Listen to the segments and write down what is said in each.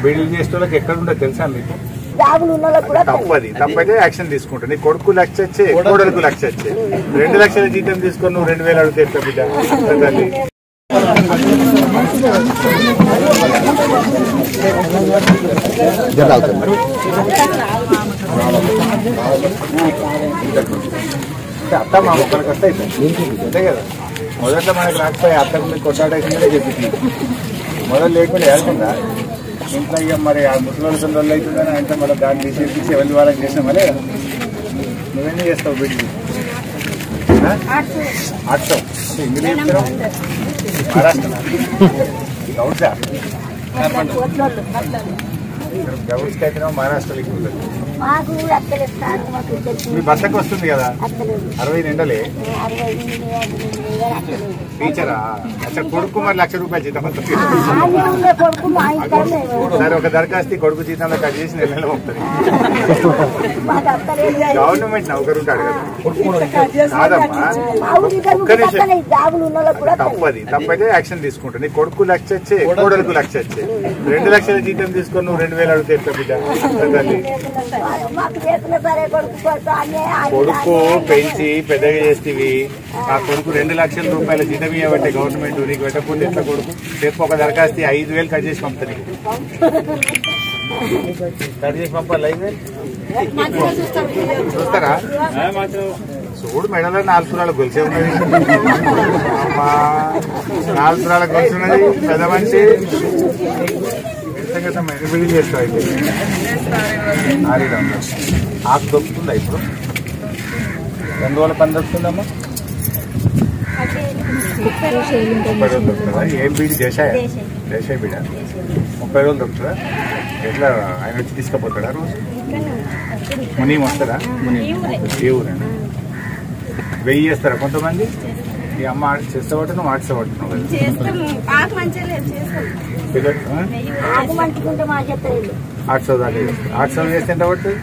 బీడీలు చేసే వాళ్ళకి ఎక్కడ ఉండదు తెలుసా మీకు జాబులు ఉన్న వాళ్ళకి కూడా తప్పది తప్పైతే యాక్షన్ తీసుకుంటా నీ కొడుకు లక్ష వచ్చే కోడలకు లక్ష వచ్చే రెండు లక్షల జీతం తీసుకొని నువ్వు రెండు వేలు అడిగితే ఎట్లా బిడ్డ తల్లి అత్త మా మొక్కలకు వస్తే అయిపోయింది అంతే కదా మొదట్లో మనకి రాకపోయి అత్తకు మీకు కొట్టాడేసిందే చెప్పింది మొదలు లేకుండా వెళ్తుందా ఇంట్లో ఇక మరి ఆ ముసలి రోజులు అవుతుందని అంటే మళ్ళీ దాన్ని తీసేసి ఎవరి వాళ్ళకి చేసినా మరే నువ్వేం చేస్తావు బిడ్డ ఆటో అంటే ఇంగ్లీష్ చెప్తున్నావు మహారాష్ట్ర గౌడ్సా గౌడ్స్కి అయితే మహారాష్ట్రలో ఎక్కువ ఉంటుంది. మాకు అక్కలేదు సార్ మాకు ఇద్దరికి మీ భర్తకు వస్తుంది కదా అక్కలేదు అరవై నిండలే అరవై ఎనిమిది యాభై ఎనిమిది వేలు అక్కలేదు టీచరా అచ్చా కొడుకు మరి లక్ష రూపాయలు జీతం వస్తుంది ఆమె ఉండే కొడుకు మా ఇంట్లోనే సరే ఒక దరఖాస్తు కొడుకు జీతంలో కట్ చేసి నెల నెల పంపుతుంది మాకు అక్కలేదు గవర్నమెంట్ నౌకరు ఉంటాడు కదా కాదమ్మా మాకు ఇద్దరు ఒక్క నిమిషం అక్కలేదు జాబులు ఉన్న వాళ్ళకి కూడా తప్పది తప్పైతే యాక్షన్ తీసుకుంటా నీ కొడుకు లక్ష వచ్చే కోడలకు లక్ష వచ్చే రెండు లక్షల జీతం తీసుకొని నువ్వు రెండు వేలు అడిగితే ఎట్లా బిడ్డ తల్లి మాకు చేసిన సరే కొడుకు కోసం అన్నీ కొడుకు పెంచి పెద్దగా చేస్తేవి ఆ కొడుకు రెండు లక్షల రూపాయల జీతం ఇవ్వబట్టే గవర్నమెంట్ నీకు పెట్టకుండా ఎట్లా కొడుకు రేపు ఒక దరఖాస్తు ఐదు వేలు కట్ చేసి పంపుతుంది కట్ చేసి పంపాలి ఐదు వేలు చూస్తారా చూడు మెడలో నాలుగు సురాల గొలిసే ఉన్నది అమ్మా నాలుగు సురాల గొలుసు ఉన్నది పెద్ద మనిషి ఎంత కదా మెరుగుబడి చేస్తావు అయితే ఆరేడు వందలు ఆకు దొరుకుతుందా ఇప్పుడు రెండు రోజుల పని దొరుకుతుందమ్మా ముప్పై రోజులు దొరుకుతుందా ఏం బీడి దేశాయ దేశాయ బీడ ముప్పై రోజులు దొరుకుతుందా ఎట్లా ఆయన వచ్చి తీసుకుపోతాడా రోజు ముని వస్తారా ఏ ఊరేనా వెయ్యి చేస్తారా కొంతమంది ఈ అమ్మ చేస్తాబట్టు నువ్వు ఆడిస్తాబట్టున్నావు కదా చేస్తాం ఆకు మంచిగా లేదు చేస్తాం పిల్లలు ఆ? ఆకు మంచుకుంటే మా చెప్తారు ఆరు సౌ దాకా చేస్తారు ఆరు సౌ చేస్తే ఎంత పడుతుంది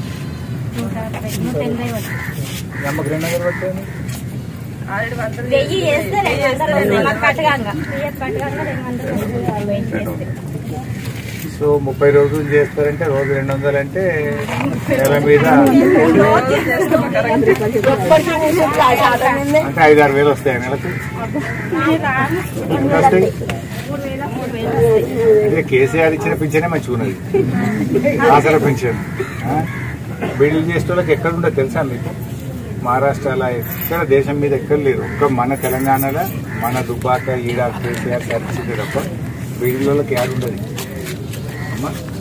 ఈ అమ్మకి రెండు వందలు పడుతుంది వెయ్యి చేస్తే రెండు వందలు ఉన్నాయి. మాకు కట్టగాంగా వెయ్యి కట్టగాంగా రెండు వందలు వెయ్యి చేస్తే సో ముప్పై రోజులు చేస్తారంటే రోజు రెండు వందలు అంటే నెల మీద అంటే ఐదు ఆరు వేలు వస్తాయి నెలకు ఎంత వస్తాయి మూడు వేల మూడు వేలు అదే కేసీఆర్ ఇచ్చిన పింఛనే మంచిగా ఉన్నది ఆసరా పింఛన్ బిల్డింగ్ చేసే వాళ్ళకి ఎక్కడ ఉండదు తెలుసా మీకు మహారాష్ట్రలో ఎక్కడ దేశం మీద ఎక్కడ లేదు ఒక్క మన తెలంగాణలో మన దుబ్బాక ఈడ కేసీఆర్ సర్చింది తప్ప బిల్డింగ్ వాళ్ళకి యాడ్ ఉండదు అమ్మా